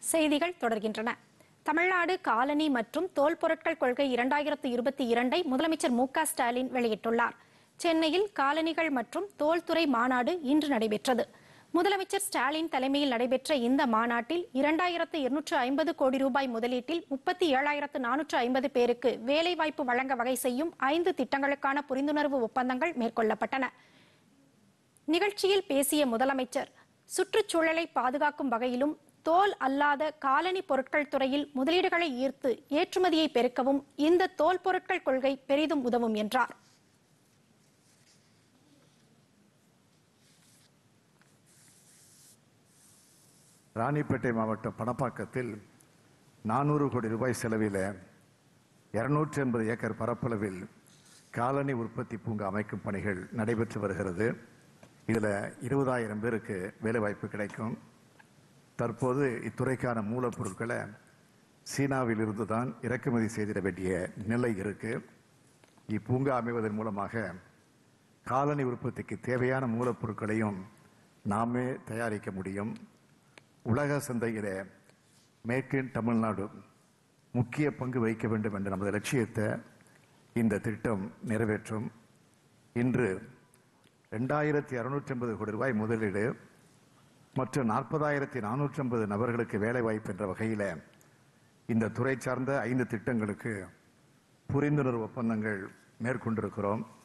செய்திகள் தொடர்கின்றன தமிழ்நாடு காலனி மற்றும் தோல் பொருட்கள் கொள்கை இரண்டாயிரத்து இருபத்தி இரண்டை முதலமைச்சர் மு க ஸ்டாலின் வெளியிட்டுள்ளார் சென்னையில் காலனிகள் மற்றும் தோல்துறை மாநாடு இன்று நடைபெற்றது முதலமைச்சர் ஸ்டாலின் தலைமையில் நடைபெற்ற இந்த மாநாட்டில் இரண்டாயிரத்து இருநூற்று ஐம்பது கோடி ரூபாய் முதலீட்டில் முப்பத்தி ஏழாயிரத்து நானூற்று ஐம்பது பேருக்கு வேலைவாய்ப்பு வழங்க வகை செய்யும் ஐந்து திட்டங்களுக்கான புரிந்துணர்வு ஒப்பந்தங்கள் மேற்கொள்ளப்பட்டன நிகழ்ச்சியில் பேசிய முதலமைச்சர் சுற்றுச்சூழலை பாதுகாக்கும் வகையிலும் தோல் அல்லாத காலனி பொருட்கள் துறையில் முதலீடுகளை ஈர்த்து ஏற்றுமதியை பெருக்கவும் இந்த தோல் பொருட்கள் கொள்கை பெரிதும் உதவும் என்றார் ராணிப்பேட்டை மாவட்டம் பணப்பாக்கத்தில் நானூறு கோடி ரூபாய் செலவில் இருநூற்றி எண்பது ஏக்கர் பரப்பளவில் காலனி உற்பத்தி பூங்கா அமைக்கும் பணிகள் நடைபெற்று வருகிறது இதில் இருபதாயிரம் பேருக்கு வேலைவாய்ப்பு கிடைக்கும் தற்போது இத்துறைக்கான மூலப்பொருட்களை சீனாவில் இருந்து தான் இறக்குமதி செய்திட வேண்டிய நிலை இருக்கு இப்பூங்கா அமைவதன் மூலமாக காலனி உற்பத்திக்கு தேவையான மூலப்பொருட்களையும் நாமே தயாரிக்க முடியும் உலக சந்தையில மேக் இன் தமிழ்நாடு முக்கிய பங்கு வகிக்க வேண்டும் என்ற நமது லட்சியத்தை இந்த திட்டம் நிறைவேற்றும் இன்று ரெண்டாயிரத்தி அறுநூற்றி ஐம்பது கோடி ரூபாய் முதலீடு மற்றும் நாற்பதாயிரத்தி நானூற்றி ஐம்பது நபர்களுக்கு வேலை வாய்ப்பு என்ற வகையில் இந்த துறை சார்ந்த ஐந்து திட்டங்களுக்கு புரிந்துணர்வு ஒப்பந்தங்கள் மேற்கொண்டிருக்கிறோம்